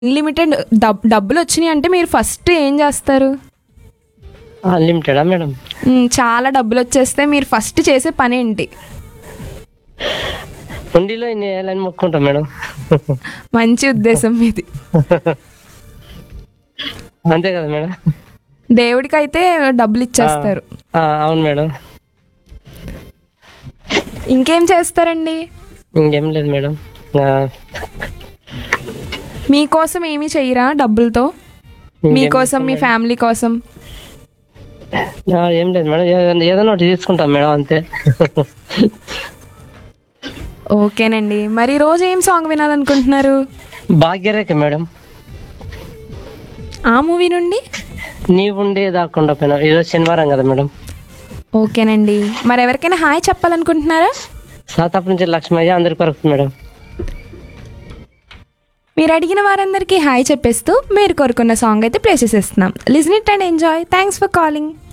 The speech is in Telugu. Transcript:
అన్లిమిటెడ్ డబ్ డబ్బులు వచ్చినాయి అంటే మీరు ఫస్ట్ ఏం చేస్తారు అన్లిమిటెడా మేడం మ్, చాలా డబ్బులు వచ్చేస్తే మీరు ఫస్ట్ చేసే పని ఏంటి హుండీలో ఇన్ని వేయాలని మొక్కుంటాం మేడం మంచి ఉద్దేశం మీది అంతే కదా మేడం దేవుడికి అయితే డబ్బులు ఇచ్చేస్తారు ఆ, అవును మేడం ఇంకేం చేస్తారండి ఇంకేం లేదు మేడం ఆ, మీకోసం ఏమీ చెయ్యరా డబ్బులతో ఇంకేం మీకోసం మీ ఫ్యామిలీ కోసం ఆ, ఏం లేదు మేడం ఏదైనా ఏదైనా ఒకటి తీసుకుంటాం మేడం అంతే ఓకేనండి మరి రోజు ఏం సాంగ్ వినాలనుకుంటున్నారు భాగ్యరేఖ మేడం ఆ మూవీ నుండి నీవుండే దాక్కుండా పోయినా ఈరోజు శనివారం కదా మేడం ఓకేనండి మరి ఎవరికైనా హాయ్ చెప్పాలనుకుంటున్నారా సాతాపు నుంచి లక్ష్మయ్య అందరి కొరకు మేడం మీరు అడిగిన వారందరికీ హాయ్ చెప్పేస్తూ మీరు కోరుకున్న సాంగ్ అయితే ప్లే చేసేస్తున్నాం listen it and enjoy thanks for calling